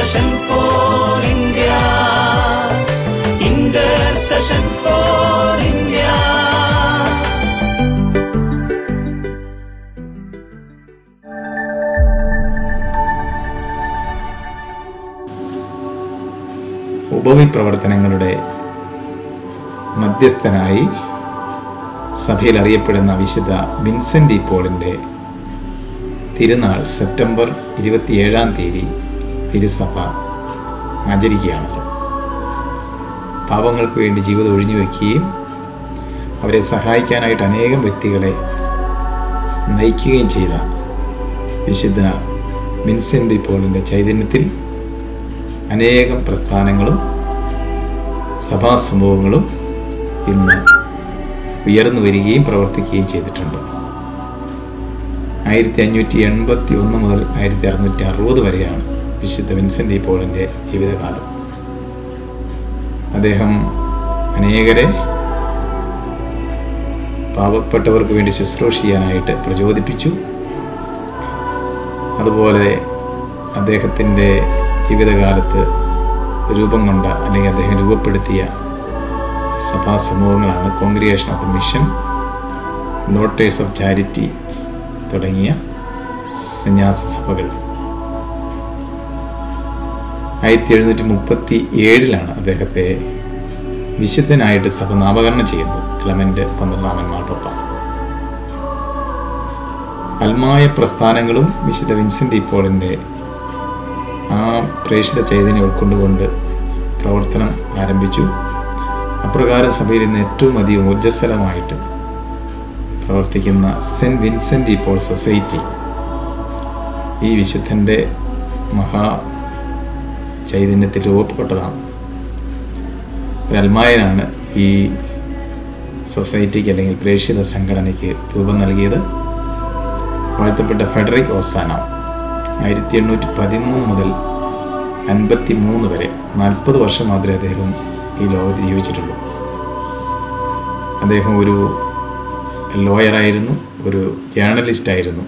Intercession for India. Intercession for India. ഉപവി പ്രവർത്തനങ്ങളുടെ മധ്യസ്ഥനായി സഭയിൽ അറിയപ്പെടുന്ന വിശുദ്ധ വിൻസെൻ്റ് പോളിൻ്റെ തിരുനാൾ സെപ്റ്റംബർ ഇരുപത്തിയേഴാം തീയതി തിരുസഭ ആചരിക്കുകയാണല്ലോ പാവങ്ങൾക്ക് വേണ്ടി ജീവിതം ഒഴിഞ്ഞു വയ്ക്കുകയും അവരെ സഹായിക്കാനായിട്ട് അനേകം വ്യക്തികളെ നയിക്കുകയും ചെയ്ത വിശുദ്ധ വിൻസെൻ്റ് പോളിൻ്റെ ചൈതന്യത്തിൽ അനേകം പ്രസ്ഥാനങ്ങളും സഭാ സംഭവങ്ങളും ഇന്ന് ഉയർന്നു വരികയും പ്രവർത്തിക്കുകയും ചെയ്തിട്ടുണ്ട് ആയിരത്തി അഞ്ഞൂറ്റി എൺപത്തി ഒന്ന് മുതൽ ആയിരത്തി അറുന്നൂറ്റി അറുപത് വരെയാണ് വിശുദ്ധ വിൻസെൻ്റ് പോളിൻ്റെ ജീവിതകാലം അദ്ദേഹം അനേകരെ പാവപ്പെട്ടവർക്ക് വേണ്ടി ശുശ്രൂഷ ചെയ്യാനായിട്ട് പ്രചോദിപ്പിച്ചു അതുപോലെ അദ്ദേഹത്തിൻ്റെ ജീവിതകാലത്ത് രൂപം കൊണ്ട അല്ലെങ്കിൽ അദ്ദേഹം രൂപപ്പെടുത്തിയ സഭാ സമൂഹങ്ങളാണ് congregation of the mission daughters of charity തുടങ്ങിയ സന്യാസ സഭകൾ ആയിരത്തി എഴുന്നൂറ്റി മുപ്പത്തി ഏഴിലാണ് അദ്ദേഹത്തെ വിശുദ്ധനായിട്ട് സഭ നാമകരണം ചെയ്യുന്നത് ക്ലമന്റ് പന്ത്രണ്ടാമൻ മാർപ്പപ്പ അൽമായ പ്രസ്ഥാനങ്ങളും വിശുദ്ധ വിൻസെൻ്റ് ഇപ്പോളിൻ്റെ ആ പ്രേക്ഷിത ചൈതന്യം ഉൾക്കൊണ്ടുകൊണ്ട് പ്രവർത്തനം ആരംഭിച്ചു അപ്രകാരം സഭയിൽ ഇന്ന് ഏറ്റവും അധികം ഊർജ്ജസ്വലമായിട്ട് പ്രവർത്തിക്കുന്ന സെൻറ്റ് വിൻസെൻ്റ് ഇപ്പോൾ സൊസൈറ്റി ഈ വിശുദ്ധൻ്റെ മഹാ ചൈതന്യത്തിൽ രൂപപ്പെട്ടതാണ് ഒരു അൽമായനാണ് ഈ സൊസൈറ്റിക്ക് അല്ലെങ്കിൽ പ്രേക്ഷിത സംഘടനയ്ക്ക് രൂപം നൽകിയത് വാഴ്ത്തപ്പെട്ട ഫെഡറിക് ഓസാന ആയിരത്തി എണ്ണൂറ്റി പതിമൂന്ന് മുതൽ അൻപത്തി മൂന്ന് വരെ നാൽപ്പത് വർഷം മാത്രമേ അദ്ദേഹം ഈ ലോകത്ത് ജീവിച്ചിട്ടുള്ളൂ അദ്ദേഹം ഒരു ലോയറായിരുന്നു ഒരു ജേർണലിസ്റ്റായിരുന്നു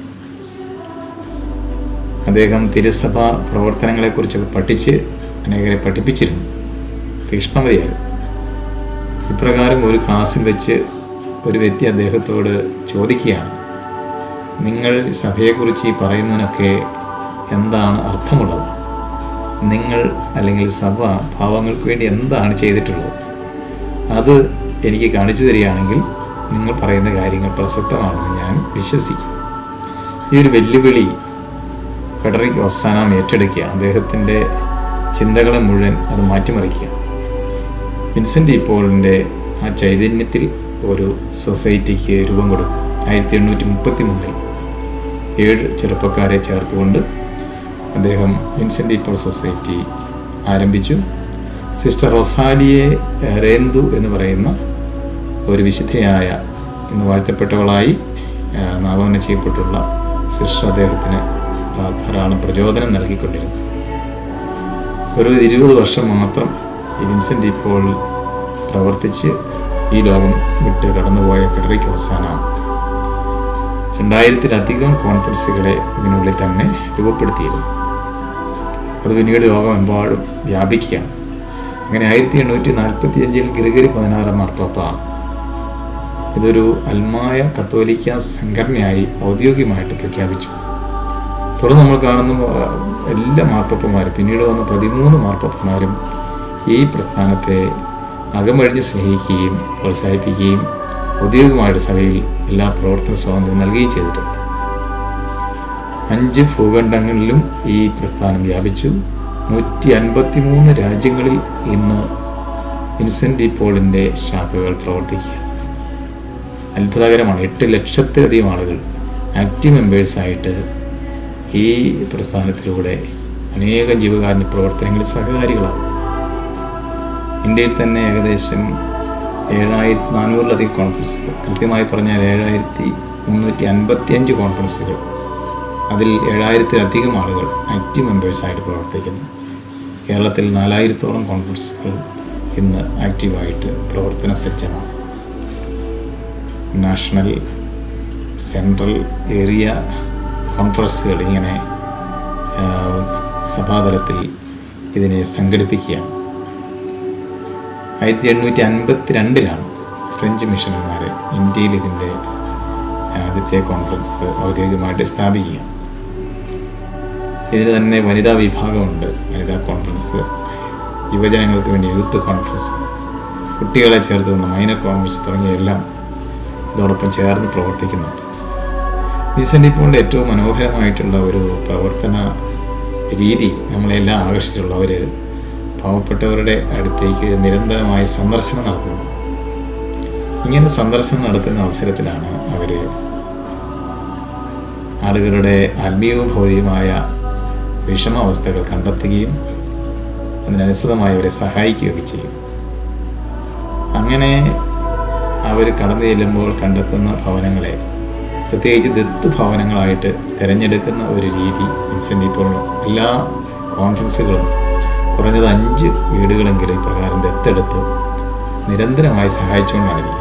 അദ്ദേഹം തിരുസഭ പ്രവർത്തനങ്ങളെക്കുറിച്ചൊക്കെ പഠിച്ച് അനേകരെ പഠിപ്പിച്ചിരുന്നു തീക്ഷ്ണമതിയായിരുന്നു ഇപ്രകാരം ഒരു ക്ലാസ്സിൽ വെച്ച് ഒരു വ്യക്തി അദ്ദേഹത്തോട് ചോദിക്കുകയാണ് നിങ്ങൾ സഭയെക്കുറിച്ച് ഈ പറയുന്നതിനൊക്കെ എന്താണ് അർത്ഥമുള്ളത് നിങ്ങൾ അല്ലെങ്കിൽ സഭ പാവങ്ങൾക്ക് വേണ്ടി എന്താണ് ചെയ്തിട്ടുള്ളത് അത് എനിക്ക് കാണിച്ചു തരികയാണെങ്കിൽ നിങ്ങൾ പറയുന്ന കാര്യങ്ങൾ പ്രസക്തമാണെന്ന് ഞാൻ വിശ്വസിക്കും ഈ ഒരു വെല്ലുവിളി ഫെഡറിക് ഒസാനാം ഏറ്റെടുക്കുകയാണ് അദ്ദേഹത്തിൻ്റെ ചിന്തകളെ മുഴുവൻ അത് മാറ്റിമറിക്കുക വിൻസെൻ്റ് ഇപ്പോളിൻ്റെ ആ ചൈതന്യത്തിൽ ഒരു സൊസൈറ്റിക്ക് രൂപം കൊടുക്കുക ആയിരത്തി എണ്ണൂറ്റി മുപ്പത്തി മൂന്നിൽ ഏഴ് ചെറുപ്പക്കാരെ ചേർത്തുകൊണ്ട് അദ്ദേഹം വിൻസെൻ്റ് ഇപ്പോൾ സൊസൈറ്റി ആരംഭിച്ചു സിസ്റ്റർ റൊസാലിയെ റേന്തു എന്ന് പറയുന്ന ഒരു വിശുദ്ധയായ ഇന്ന് വാഴ്ത്തപ്പെട്ടവളായി ആ, നാമകരണം ചെയ്യപ്പെട്ടുള്ള സിസ്റ്റർ അദ്ദേഹത്തിന് ആ, ധാരാളം പ്രചോദനം നൽകിക്കൊണ്ടിരുന്നു ഒരു ഇരുപത് വർഷം മാത്രം ഈ വിൻസെൻ്റ് ഇപ്പോൾ പ്രവർത്തിച്ച് ഈ ലോകം വിട്ട് കടന്നുപോയ ഫെഡറിക് ഹൊസാന രണ്ടായിരത്തിലധികം കോൺഫറൻസുകളെ ഇതിനുള്ളിൽ തന്നെ രൂപപ്പെടുത്തിയിരുന്നു അത് പിന്നീട് ലോകമെമ്പാടും വ്യാപിക്കുകയാണ് അങ്ങനെ ആയിരത്തി എണ്ണൂറ്റി നാൽപ്പത്തി അഞ്ചിൽ ഗ്രിഗറി പതിനാറാം മാർപ്പാപ്പ ഇതൊരു അൽമായ കത്തോലിക്ക സംഘടനയായി ഔദ്യോഗികമായിട്ട് പ്രഖ്യാപിച്ചു തുടർന്ന് നമ്മൾ കാണുന്ന ആ, എല്ലാ മാർപ്പപ്പന്മാരും പിന്നീട് വന്ന പതിമൂന്ന് മാർപ്പപ്പന്മാരും ഈ പ്രസ്ഥാനത്തെ അകമഴിഞ്ഞ് സ്നേഹിക്കുകയും പ്രോത്സാഹിപ്പിക്കുകയും ഔദ്യോഗികമായിട്ട് സഭയിൽ എല്ലാ പ്രവർത്തന സ്വാതന്ത്ര്യം നൽകുകയും ചെയ്തിട്ടുണ്ട് അഞ്ച് ഭൂഖണ്ഡങ്ങളിലും ഈ പ്രസ്ഥാനം വ്യാപിച്ചു നൂറ്റി അൻപത്തി മൂന്ന് രാജ്യങ്ങളിൽ ഇന്ന് വിൻസെൻ്റ് ഡി പോളിൻ്റെ ശാഖകൾ പ്രവർത്തിക്കുക അത്ഭുതകരമാണ് എട്ട് ലക്ഷത്തിലധികം ആളുകൾ ആക്റ്റീവ് മെമ്പേഴ്സായിട്ട് ഈ പ്രസ്ഥാനത്തിലൂടെ അനേകം ജീവകാരുണ്യ പ്രവർത്തനങ്ങളിൽ സഹകാരികളാകും ഇന്ത്യയിൽ തന്നെ ഏകദേശം ഏഴായിരത്തി നാനൂറിലധികം കോൺഫറൻസുകൾ കൃത്യമായി പറഞ്ഞാൽ ഏഴായിരത്തി മുന്നൂറ്റി അൻപത്തി അഞ്ച് കോൺഫറൻസുകൾ അതിൽ ഏഴായിരത്തിലധികം ആളുകൾ ആക്റ്റീവ് മെമ്പേഴ്സായിട്ട് പ്രവർത്തിക്കുന്നു കേരളത്തിൽ നാലായിരത്തോളം കോൺഫറൻസുകൾ ഇന്ന് ആക്റ്റീവായിട്ട് പ്രവർത്തന സജ്ജമാണ് നാഷണൽ സെൻട്രൽ ഏരിയ കോൺഫറൻസുകൾ ഇങ്ങനെ ആ, സഭാതലത്തിൽ ഇതിനെ സംഘടിപ്പിക്കുകയാണ് ആയിരത്തി എണ്ണൂറ്റി അൻപത്തി രണ്ടിലാണ് ഫ്രഞ്ച് മിഷണന്മാർ ഇന്ത്യയിൽ ഇതിൻ്റെ ആദ്യത്തെ കോൺഫറൻസ് ഔദ്യോഗികമായിട്ട് സ്ഥാപിക്കുക ഇതിന് തന്നെ വനിതാ വിഭാഗമുണ്ട് വനിതാ കോൺഫറൻസ് യുവജനങ്ങൾക്ക് വേണ്ടി യൂത്ത് കോൺഫറൻസ് കുട്ടികളെ ചേർത്തുകൊണ്ട് മൈനർ കോൺഫറൻസ് തുടങ്ങിയ എല്ലാം ഇതോടൊപ്പം ചേർന്ന് പ്രവർത്തിക്കുന്നുണ്ട് വിൻസെൻ്റ് ഇപ്പോളിൻ്റെ ഏറ്റവും മനോഹരമായിട്ടുള്ള ഒരു പ്രവർത്തന രീതി നമ്മളെല്ലാം ആകർഷിച്ചിട്ടുള്ള അവർ പാവപ്പെട്ടവരുടെ അടുത്തേക്ക് നിരന്തരമായി സന്ദർശനം നടത്തുന്നത് ഇങ്ങനെ സന്ദർശനം നടത്തുന്ന അവസരത്തിലാണ് അവർ ആളുകളുടെ ആത്മീയവും ഭൗതികമായ വിഷമാവസ്ഥകൾ കണ്ടെത്തുകയും അതിനനുസൃതമായി അവരെ സഹായിക്കുകയൊക്കെ ചെയ്യും അങ്ങനെ അവർ കടന്നു ചെല്ലുമ്പോൾ കണ്ടെത്തുന്ന ഭവനങ്ങളെ പ്രത്യേകിച്ച് ദത്ത് ഭവനങ്ങളായിട്ട് തിരഞ്ഞെടുക്കുന്ന ഒരു രീതി വിൻസെൻ്റ് ഇപ്പോൾ എല്ലാ കോൺഫറൻസുകളും കുറഞ്ഞത് അഞ്ച് വീടുകളെങ്കിലും ഇപ്രകാരം ദത്തെടുത്ത് നിരന്തരമായി സഹായിച്ചുകൊണ്ടാണ് ചെയ്യുന്നത്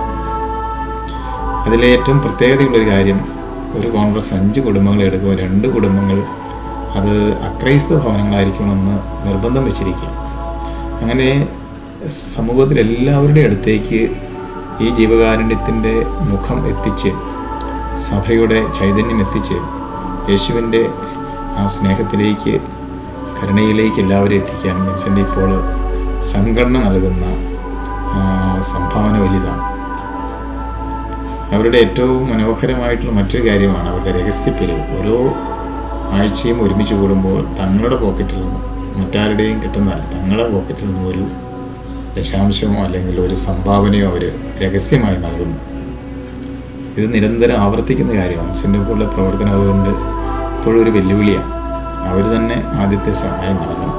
അതിലെ ഏറ്റവും പ്രത്യേകതയുള്ളൊരു കാര്യം ഒരു കോൺഗ്രസ് അഞ്ച് കുടുംബങ്ങൾ എടുക്കുമ്പോൾ രണ്ട് കുടുംബങ്ങൾ അത് അക്രൈസ്തവ ഭവനങ്ങളായിരിക്കണമെന്ന് നിർബന്ധം വെച്ചിരിക്കും അങ്ങനെ സമൂഹത്തിൽ എല്ലാവരുടെയും അടുത്തേക്ക് ഈ ജീവകാരുണ്യത്തിൻ്റെ മുഖം എത്തിച്ച് സഭയുടെ ചൈതന്യം എത്തിച്ച് യേശുവിൻ്റെ ആ സ്നേഹത്തിലേക്ക് കരുണയിലേക്ക് എല്ലാവരെയും എത്തിക്കാൻ വിൻസെൻ്റ് ഇപ്പോൾ സംഘടന നൽകുന്ന ആ, സംഭാവന വലുതാണ് അവരുടെ ഏറ്റവും മനോഹരമായിട്ടുള്ള മറ്റൊരു കാര്യമാണ് അവരുടെ രഹസ്യപ്പിരിവ് ഓരോ ആഴ്ചയും ഒരുമിച്ച് കൂടുമ്പോൾ തങ്ങളുടെ പോക്കറ്റിൽ നിന്നും മറ്റാരുടെയും കിട്ടുന്നതല്ല തങ്ങളുടെ പോക്കറ്റിൽ നിന്നും ഒരു ദശാംശമോ അല്ലെങ്കിൽ ഒരു സംഭാവനയോ അവർ രഹസ്യമായി നൽകുന്നു ഇത് നിരന്തരം ആവർത്തിക്കുന്ന കാര്യമാണ് സിംഗപ്പൂരിലെ പ്രവർത്തനം അതുകൊണ്ട് ഇപ്പോഴും ഒരു വെല്ലുവിളിയാണ് അവർ തന്നെ ആദ്യത്തെ സഹായം നൽകണം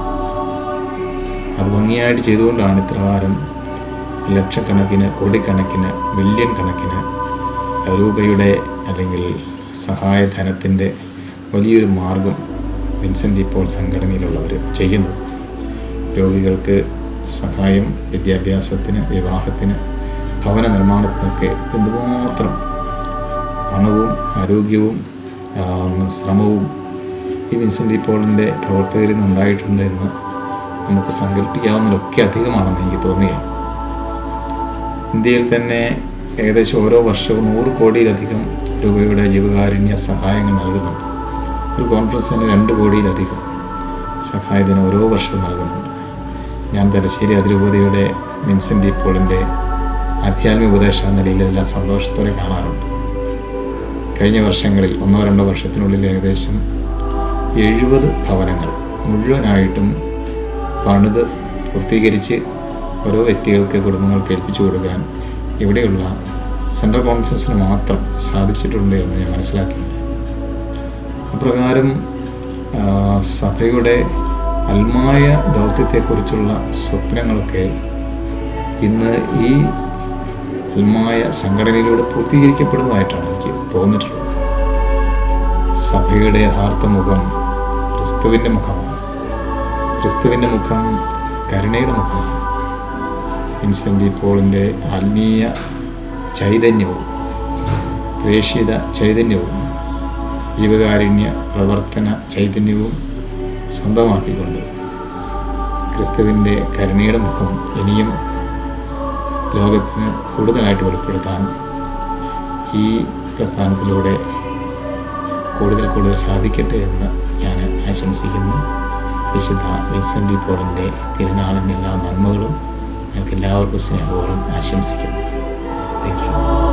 അത് ഭംഗിയായിട്ട് ചെയ്തുകൊണ്ടാണ് ഇത്രകാലം ലക്ഷക്കണക്കിന് കോടിക്കണക്കിന് മില്യൺ കണക്കിന് രൂപയുടെ അല്ലെങ്കിൽ സഹായധനത്തിൻ്റെ വലിയൊരു മാർഗം വിൻസെൻ്റ് ഇപ്പോൾ സംഘടനയിലുള്ളവർ ചെയ്യുന്നത് രോഗികൾക്ക് സഹായം വിദ്യാഭ്യാസത്തിന് വിവാഹത്തിന് ഭവന നിർമ്മാണത്തിനൊക്കെ എന്തുമാത്രം പണവും ആരോഗ്യവും ആ, ശ്രമവും ഈ വിൻസെൻ്റ് പോളിൻ്റെ പ്രവർത്തകരിൽ നിന്ന് ഉണ്ടായിട്ടുണ്ട് എന്ന് നമുക്ക് സങ്കല്പിക്കാവുന്നതിലൊക്കെ അധികമാണെന്ന് എനിക്ക് തോന്നിയത് ഇന്ത്യയിൽ തന്നെ ഏകദേശം ഓരോ വർഷവും നൂറ് കോടിയിലധികം രൂപയുടെ ജീവകാരുണ്യ സഹായങ്ങൾ നൽകുന്നുണ്ട് ഒരു കോൺഫറൻസിന് രണ്ട് കോടിയിലധികം സഹായത്തിന് ഓരോ വർഷവും നൽകുന്നുണ്ട് ഞാൻ തലശ്ശേരി അതിരൂപതയുടെ വിൻസെൻ്റ് പോളിൻ്റെ ആധ്യാത്മിക ഉപദേശ എന്ന നിലയിൽ ഇതെല്ലാം സന്തോഷത്തോടെ കാണാറുണ്ട് കഴിഞ്ഞ വർഷങ്ങളിൽ ഒന്നോ രണ്ടോ വർഷത്തിനുള്ളിൽ ഏകദേശം എഴുപത് ഭവനങ്ങൾ മുഴുവനായിട്ടും പണിത് പൂർത്തീകരിച്ച് ഓരോ വ്യക്തികൾക്ക് കുടുംബങ്ങൾക്ക് ഏൽപ്പിച്ചു കൊടുക്കാൻ ഇവിടെയുള്ള സെൻട്രൽ കോൺഫറൻസിന് മാത്രം സാധിച്ചിട്ടുണ്ട് എന്ന് ഞാൻ മനസ്സിലാക്കിയിട്ടുണ്ട് അപ്രകാരം ആ, സഭയുടെ അൽമായ ദൗത്യത്തെക്കുറിച്ചുള്ള സ്വപ്നങ്ങളൊക്കെ ഇന്ന് ഈ അൽമായ സംഘടനയിലൂടെ പൂർത്തീകരിക്കപ്പെടുന്നതായിട്ടാണ് എനിക്ക് തോന്നിയിട്ടുള്ളത് സഭയുടെ യഥാർത്ഥ മുഖം ക്രിസ്തുവിൻ്റെ മുഖമാണ് ക്രിസ്തുവിൻ്റെ മുഖം കരുണയുടെ മുഖമാണ് വിൻസെൻ്റ് പോളിൻ്റെ ആത്മീയ ചൈതന്യവും പ്രേക്ഷിത ചൈതന്യവും ജീവകാരുണ്യ പ്രവർത്തന ചൈതന്യവും സ്വന്തമാക്കിക്കൊണ്ട് ക്രിസ്തുവിൻ്റെ കരുണയുടെ മുഖം ഇനിയും ലോകത്തിന് കൂടുതലായിട്ട് വെളിപ്പെടുത്താൻ ഈ പ്രസ്ഥാനത്തിലൂടെ കൂടുതൽ കൂടുതൽ സാധിക്കട്ടെ എന്ന് ഞാൻ ആശംസിക്കുന്നു വിശുദ്ധ വിൻസെൻ്റ് പോളിൻ്റെ തിരുനാളിൻ്റെ എല്ലാ നന്മകളും ഞങ്ങൾക്ക് എല്ലാവർക്കും സ്നേഹപൂർവ്വം ആശംസിക്കുന്നു താങ്ക് യു